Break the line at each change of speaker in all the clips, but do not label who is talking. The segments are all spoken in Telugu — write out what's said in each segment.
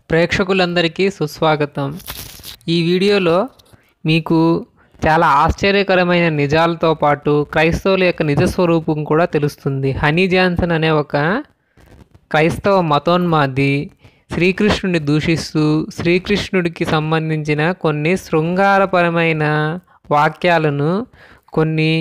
ప్రేక్షకులందరికీ సుస్వాగతం ఈ వీడియోలో మీకు చాలా ఆశ్చర్యకరమైన నిజాలతో పాటు క్రైస్తవుల యొక్క నిజ స్వరూపం కూడా తెలుస్తుంది హనీ జాన్సన్ అనే ఒక క్రైస్తవ మతోన్మాది శ్రీకృష్ణుడిని దూషిస్తూ శ్రీకృష్ణుడికి సంబంధించిన కొన్ని శృంగారపరమైన వాక్యాలను కొన్ని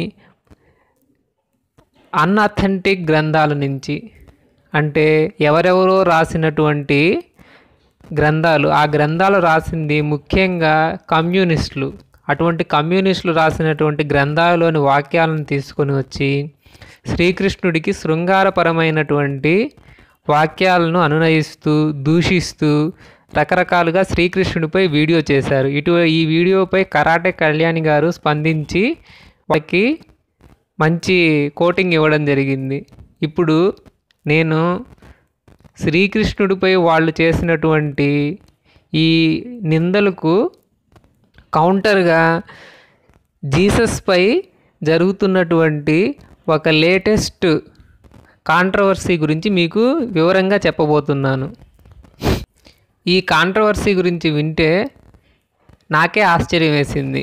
అన్అథెంటిక్ గ్రంథాల నుంచి అంటే ఎవరెవరో రాసినటువంటి గ్రంథాలు ఆ గ్రంథాలు రాసింది ముఖ్యంగా కమ్యూనిస్టులు అటువంటి కమ్యూనిస్టులు రాసినటువంటి గ్రంథాలలోని వాక్యాలను తీసుకొని వచ్చి శ్రీకృష్ణుడికి శృంగారపరమైనటువంటి వాక్యాలను అనునయిస్తూ దూషిస్తూ రకరకాలుగా శ్రీకృష్ణుడిపై వీడియో చేశారు ఇటు ఈ వీడియోపై కరాటే కళ్యాణి గారు స్పందించి వాళ్ళకి మంచి కోటింగ్ ఇవ్వడం జరిగింది ఇప్పుడు నేను శ్రీకృష్ణుడిపై వాళ్ళు చేసినటువంటి ఈ నిందలకు కౌంటర్గా జీసస్పై జరుగుతున్నటువంటి ఒక లేటెస్ట్ కాంట్రవర్సీ గురించి మీకు వివరంగా చెప్పబోతున్నాను ఈ కాంట్రవర్సీ గురించి వింటే నాకే ఆశ్చర్యం వేసింది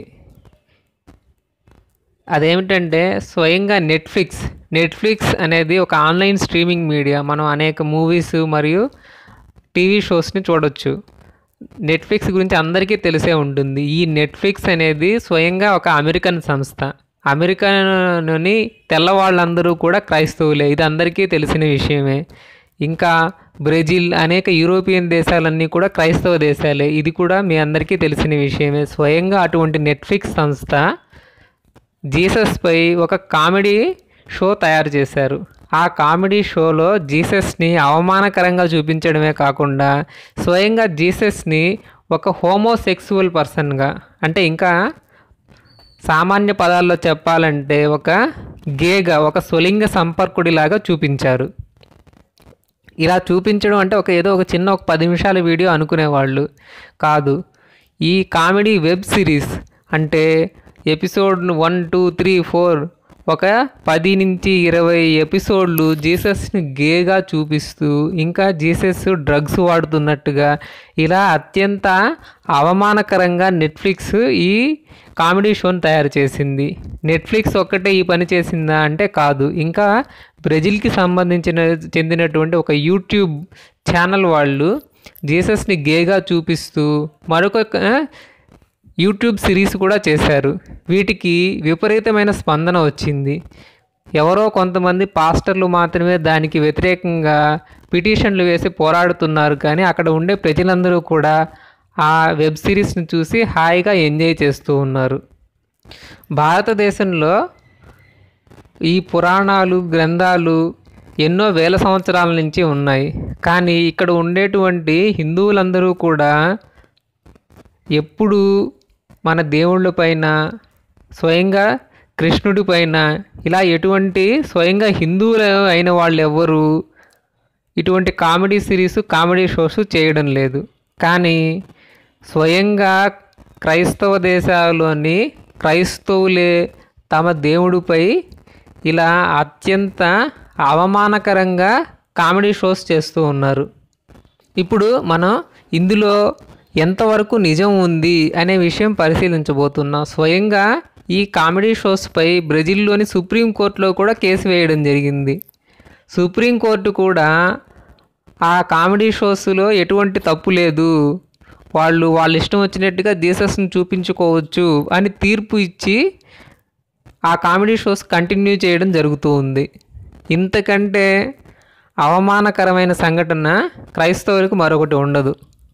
అదేమిటంటే స్వయంగా నెట్ఫ్లిక్స్ నెట్ఫ్లిక్స్ అనేది ఒక ఆన్లైన్ స్ట్రీమింగ్ మీడియా మనం అనేక మూవీస్ మరియు టీవీ షోస్ని చూడొచ్చు నెట్ఫ్లిక్స్ గురించి అందరికీ తెలిసే ఉంటుంది ఈ నెట్ఫ్లిక్స్ అనేది స్వయంగా ఒక అమెరికన్ సంస్థ అమెరికాలోని తెల్లవాళ్ళందరూ కూడా క్రైస్తవులే ఇది అందరికీ తెలిసిన విషయమే ఇంకా బ్రెజిల్ అనేక యూరోపియన్ దేశాలన్నీ కూడా క్రైస్తవ దేశాలే ఇది కూడా మీ అందరికీ తెలిసిన విషయమే స్వయంగా అటువంటి నెట్ఫ్లిక్స్ సంస్థ జీసస్పై ఒక కామెడీ షో తయారు చేశారు ఆ కామెడీ షోలో జీసస్ని అవమానకరంగా చూపించడమే కాకుండా స్వయంగా జీసస్ని ఒక హోమోసెక్సువల్ పర్సన్గా అంటే ఇంకా సామాన్య పదాల్లో చెప్పాలంటే ఒక గేగా ఒక స్వలింగ సంపర్కుడిలాగా చూపించారు ఇలా చూపించడం అంటే ఒక ఏదో ఒక చిన్న ఒక పది నిమిషాల వీడియో అనుకునేవాళ్ళు కాదు ఈ కామెడీ వెబ్ సిరీస్ అంటే episode one two three four ఒక పది నుంచి ఇరవై ఎపిసోడ్లు జీసస్ని గేగా చూపిస్తూ ఇంకా జీసస్ డ్రగ్స్ వాడుతున్నట్టుగా ఇలా అత్యంత అవమానకరంగా నెట్ఫ్లిక్స్ ఈ కామెడీ షోని తయారు చేసింది నెట్ఫ్లిక్స్ ఒక్కటే ఈ పని చేసిందా అంటే కాదు ఇంకా బ్రెజిల్కి సంబంధించిన చెందినటువంటి ఒక యూట్యూబ్ ఛానల్ వాళ్ళు జీసస్ని గేగా చూపిస్తూ మరొక యూట్యూబ్ సిరీస్ కూడా చేశారు వీటికి విపరీతమైన స్పందన వచ్చింది ఎవరో కొంతమంది పాస్టర్లు మాత్రమే దానికి వ్యతిరేకంగా పిటిషన్లు వేసి పోరాడుతున్నారు కానీ అక్కడ ఉండే ప్రజలందరూ కూడా ఆ వెబ్ సిరీస్ని చూసి హాయిగా ఎంజాయ్ చేస్తూ ఉన్నారు భారతదేశంలో ఈ పురాణాలు గ్రంథాలు ఎన్నో వేల సంవత్సరాల నుంచి ఉన్నాయి కానీ ఇక్కడ ఉండేటువంటి హిందువులందరూ కూడా ఎప్పుడు మన దేవుళ్ళ పైన స్వయంగా కృష్ణుడి పైన ఇలా ఎటువంటి స్వయంగా హిందువులు అయిన వాళ్ళు ఎవ్వరు ఇటువంటి కామెడీ సిరీస్ కామెడీ షోస్ చేయడం లేదు కానీ స్వయంగా క్రైస్తవ దేశాల్లోని క్రైస్తవులే తమ దేవుడిపై ఇలా అత్యంత అవమానకరంగా కామెడీ షోస్ చేస్తూ ఉన్నారు ఇప్పుడు మనం ఇందులో ఎంతవరకు నిజం ఉంది అనే విషయం పరిశీలించబోతున్నాం స్వయంగా ఈ కామెడీ షోస్పై బ్రెజిల్లోని సుప్రీంకోర్టులో కూడా కేసు వేయడం జరిగింది సుప్రీంకోర్టు కూడా ఆ కామెడీ షోస్లో ఎటువంటి తప్పు లేదు వాళ్ళు వాళ్ళ ఇష్టం వచ్చినట్టుగా జీసస్ని చూపించుకోవచ్చు అని తీర్పు ఇచ్చి ఆ కామెడీ షోస్ కంటిన్యూ చేయడం జరుగుతూ ఉంది ఇంతకంటే అవమానకరమైన సంఘటన క్రైస్తవులకు మరొకటి ఉండదు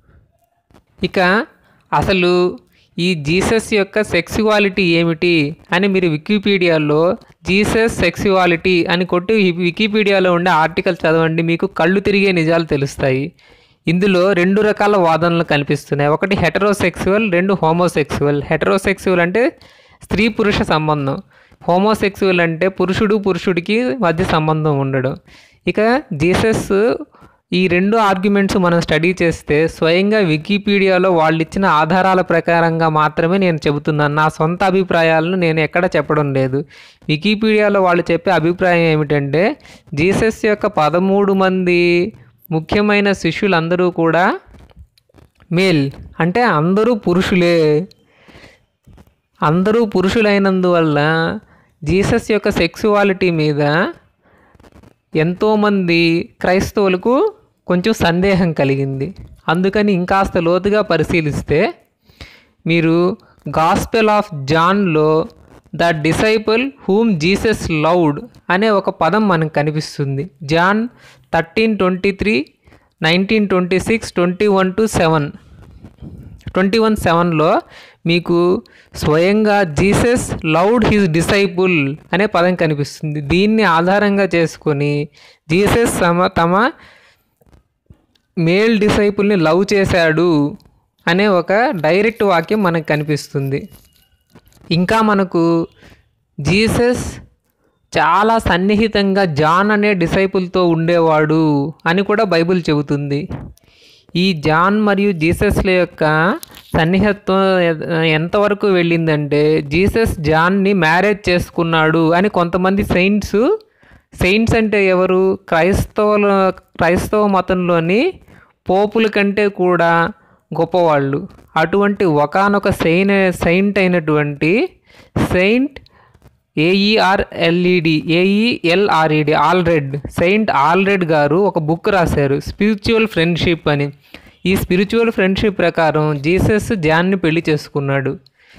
ఇక అసలు ఈ జీసస్ యొక్క సెక్సువాలిటీ ఏమిటి అని మీరు వికీపీడియాలో జీసస్ సెక్సువాలిటీ అని కొట్టి ఈ వికీపీడియాలో ఉండే ఆర్టికల్ చదవండి మీకు కళ్ళు తిరిగే నిజాలు తెలుస్తాయి ఇందులో రెండు రకాల వాదనలు కనిపిస్తున్నాయి ఒకటి హెటరోసెక్సువల్ రెండు హోమోసెక్సువల్ హెటరోసెక్సువల్ అంటే స్త్రీ పురుష సంబంధం హోమోసెక్సువల్ అంటే పురుషుడు పురుషుడికి మధ్య సంబంధం ఉండడం ఇక జీసస్ ఈ రెండు ఆర్గ్యుమెంట్స్ మనం స్టడీ చేస్తే స్వయంగా వికీపీడియాలో వాళ్ళు ఇచ్చిన ఆధారాల ప్రకారంగా మాత్రమే నేను చెబుతున్నాను నా సొంత అభిప్రాయాలను నేను ఎక్కడ చెప్పడం లేదు వికీపీడియాలో వాళ్ళు చెప్పే అభిప్రాయం ఏమిటంటే జీసస్ యొక్క పదమూడు మంది ముఖ్యమైన శిష్యులందరూ కూడా మేల్ అంటే అందరూ పురుషులే అందరూ పురుషులైనందువల్ల జీసస్ యొక్క సెక్సువాలిటీ మీద ఎంతోమంది క్రైస్తవులకు కొంచెం సందేహం కలిగింది అందుకని ఇంకాస్త లోతుగా పరిశీలిస్తే మీరు గాస్పెల్ ఆఫ్ జాన్లో the disciple whom Jesus loved అనే ఒక పదం మనకు కనిపిస్తుంది John thirteen twenty three nineteen twenty six twenty one two seven twenty one సెవెన్లో మీకు స్వయంగా జీసస్ లౌడ్ హిజ్ డిసైపుల్ అనే పదం కనిపిస్తుంది దీన్ని ఆధారంగా చేసుకొని జీసస్ తమ తమ మేల్ డిసైపుల్ని లవ్ చేశాడు అనే ఒక డైరెక్ట్ వాక్యం మనకు కనిపిస్తుంది ఇంకా మనకు జీసస్ చాలా సన్నిహితంగా జాన్ అనే డిసైపుల్తో ఉండేవాడు అని కూడా బైబిల్ చెబుతుంది ఈ జాన్ మరియు జీసస్ల యొక్క సన్నిహిత్వం ఎ- ఎంతవరకు వెళ్ళిందంటే జీసస్ జాన్ని మ్యారేజ్ చేసుకున్నాడు అని కొంతమంది సెయింట్స్ సెయింట్స్ అంటే ఎవరు క్రైస్తవుల క్రైస్తవ మతంలోని పోపుల కంటే కూడా గొప్పవాళ్ళు అటువంటి ఒకానొక సెయిన్ సెయింట్ అయినటువంటి saint A E R L E D A E L R E D Aelred saint Aelred గారు ఒక బుక్ రాశారు స్పిరిచువల్ ఫ్రెండ్షిప్ అని ఈ స్పిరిచువల్ ఫ్రెండ్షిప్ ప్రకారం జీసస్ జాన్ని పెళ్లి చేసుకున్నాడు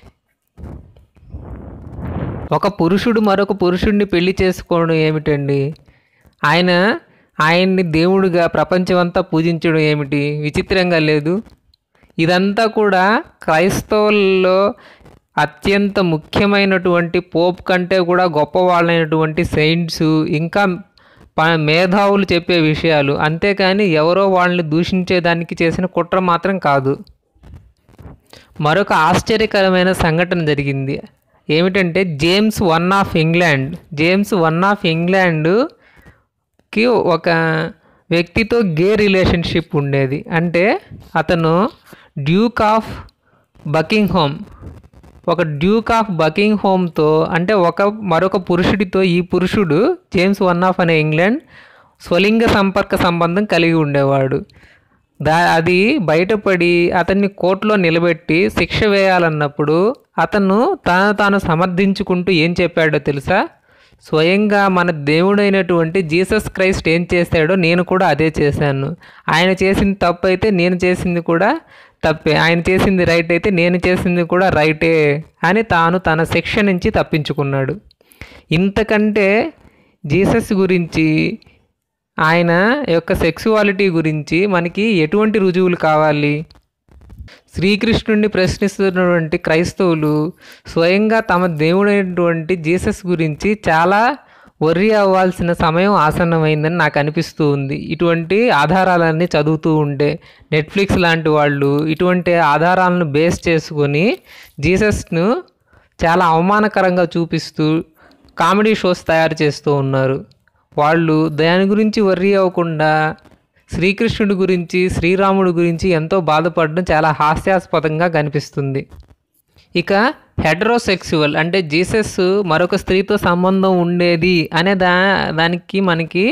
ఒక పురుషుడు మరొక పురుషుడిని పెళ్లి చేసుకోవడం ఏమిటండి ఆయన ఆయన్ని దేవుడిగా ప్రపంచమంతా పూజించడం ఏమిటి విచిత్రంగా లేదు ఇదంతా కూడా క్రైస్తవుల్లో అత్యంత ముఖ్యమైనటువంటి పోప్ కంటే కూడా గొప్పవాళ్ళైనటువంటి సెయింట్స్ ఇంకా ప- మేధావులు చెప్పే విషయాలు అంతేకాని ఎవరో వాళ్ళని దూషించేదానికి చేసిన కుట్ర మాత్రం కాదు మరొక ఆశ్చర్యకరమైన సంఘటన జరిగింది ఏమిటంటే James one of England James one of ఇంగ్లాండ్కి ఒక వ్యక్తితో గే రిలేషన్షిప్ ఉండేది అంటే అతను డ్యూక్ ఆఫ్ బకింగ్హామ్ ఒక డ్యూక్ ఆఫ్ బకింగ్ హోమ్తో అంటే ఒక మరొక పురుషుడితో ఈ పురుషుడు జేమ్స్ వన్ ఆఫ్ అనే ఇంగ్లాండ్ స్వలింగ సంపర్క సంబంధం కలిగి ఉండేవాడు దా అది బయటపడి అతన్ని కోర్టులో నిలబెట్టి శిక్ష వేయాలన్నప్పుడు అతను తాను తాను సమర్థించుకుంటూ ఏం చెప్పాడో తెలుసా స్వయంగా మన దేవుడైనటువంటి జీసస్ క్రైస్ట్ ఏం చేశాడో నేను కూడా అదే చేశాను ఆయన చేసింది తప్పు అయితే నేను చేసింది కూడా తప్పే ఆయన చేసింది రైట్ అయితే నేను చేసింది కూడా రైటే అని తాను తన శిక్ష నుంచి తప్పించుకున్నాడు ఇంతకంటే జీసస్ గురించి ఆయన యొక్క సెక్సువాలిటీ గురించి మనకి ఎటువంటి రుజువులు కావాలి శ్రీకృష్ణుడిని ప్రశ్నిస్తున్నటువంటి క్రైస్తవులు స్వయంగా తమ దేవుడైనటువంటి జీసస్ గురించి చాలా వర్రీ అవ్వాల్సిన సమయం ఆసన్నమైందని నాకు అనిపిస్తూ ఉంది ఇటువంటి ఆధారాలన్నీ చదువుతూ ఉంటే నెట్ఫ్లిక్స్ లాంటి వాళ్ళు ఇటువంటి ఆధారాలను బేస్ చేసుకొని జీసస్ను చాలా అవమానకరంగా చూపిస్తూ కామెడీ షోస్ తయారు చేస్తూ ఉన్నారు వాళ్ళు దాని గురించి వర్రీ అవ్వకుండా శ్రీకృష్ణుడి గురించి శ్రీరాముడి గురించి ఎంతో బాధపడడం చాలా హాస్యాస్పదంగా కనిపిస్తుంది ఇక హెటరోసెక్సువల్ అంటే జీసస్ మరొక స్త్రీతో సంబంధం ఉండేది అనే దా దానికి మనకి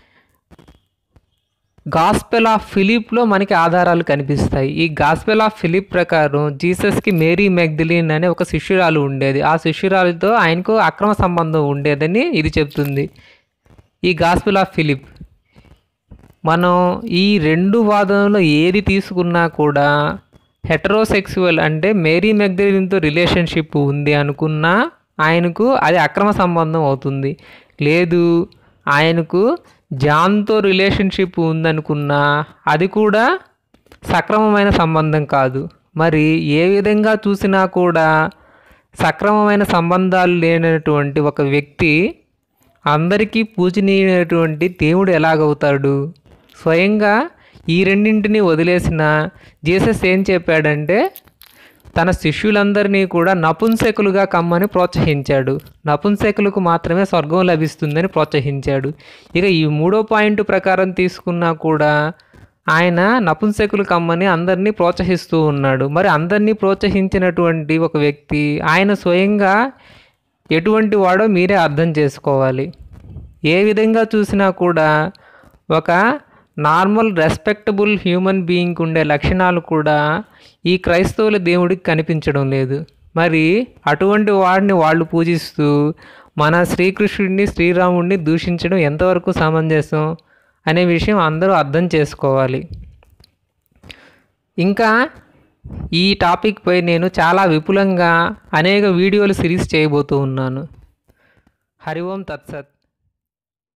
గాస్పెల్ ఆఫ్ ఫిలిప్లో మనకి ఆధారాలు కనిపిస్తాయి ఈ గాస్పెల్ ఆఫ్ ఫిలిప్ ప్రకారం జీసస్కి మేరీ మెగ్దలిన్ అనే ఒక శిష్యురాలు ఉండేది ఆ శిష్యురాలతో ఆయనకు అక్రమ సంబంధం ఉండేదని ఇది చెప్తుంది ఈ గాస్పెల్ ఆఫ్ ఫిలిప్ మనం ఈ రెండు వాదనలో ఏది తీసుకున్నా కూడా హెటరోసెక్సువల్ అంటే మేరీ మెగ్దలిన్తో రిలేషన్షిప్ ఉంది అనుకున్నా ఆయనకు అది అక్రమ సంబంధం అవుతుంది లేదు ఆయనకు జాన్తో రిలేషన్షిప్ ఉందనుకున్నా అది కూడా సక్రమమైన సంబంధం కాదు మరి ఏ విధంగా చూసినా కూడా సక్రమమైన సంబంధాలు లేనటువంటి ఒక వ్యక్తి అందరికీ పూజనీయమైనటువంటి దేవుడు ఎలాగవుతాడు స్వయంగా ఈ రెండింటిని వదిలేసిన జీసస్ ఏం చెప్పాడంటే తన శిష్యులందరినీ కూడా నపుంసకులుగా కమ్మని ప్రోత్సహించాడు నపుంసకులకు మాత్రమే స్వర్గం లభిస్తుందని ప్రోత్సహించాడు ఇక ఈ మూడో పాయింట్ ప్రకారం తీసుకున్నా కూడా ఆయన నపుంసకులు కమ్మని అందరినీ ప్రోత్సహిస్తూ ఉన్నాడు మరి అందరినీ ప్రోత్సహించినటువంటి ఒక వ్యక్తి ఆయన స్వయంగా ఎటువంటి వాడో మీరే అర్థం చేసుకోవాలి ఏ విధంగా చూసినా కూడా ఒక నార్మల్ రెస్పెక్టబుల్ హ్యూమన్ బీయింగ్కి ఉండే లక్షణాలు కూడా ఈ క్రైస్తవుల దేవుడికి కనిపించడం లేదు మరి అటువంటి వాడిని వాళ్ళు పూజిస్తూ మన శ్రీకృష్ణుడిని శ్రీరాముడిని దూషించడం ఎంతవరకు సమంజసం అనే విషయం అందరూ అర్థం చేసుకోవాలి ఇంకా ఈ టాపిక్పై నేను చాలా విపులంగా అనేక వీడియోలు సిరీస్ చేయబోతూ ఉన్నాను హరి ఓం తత్సత్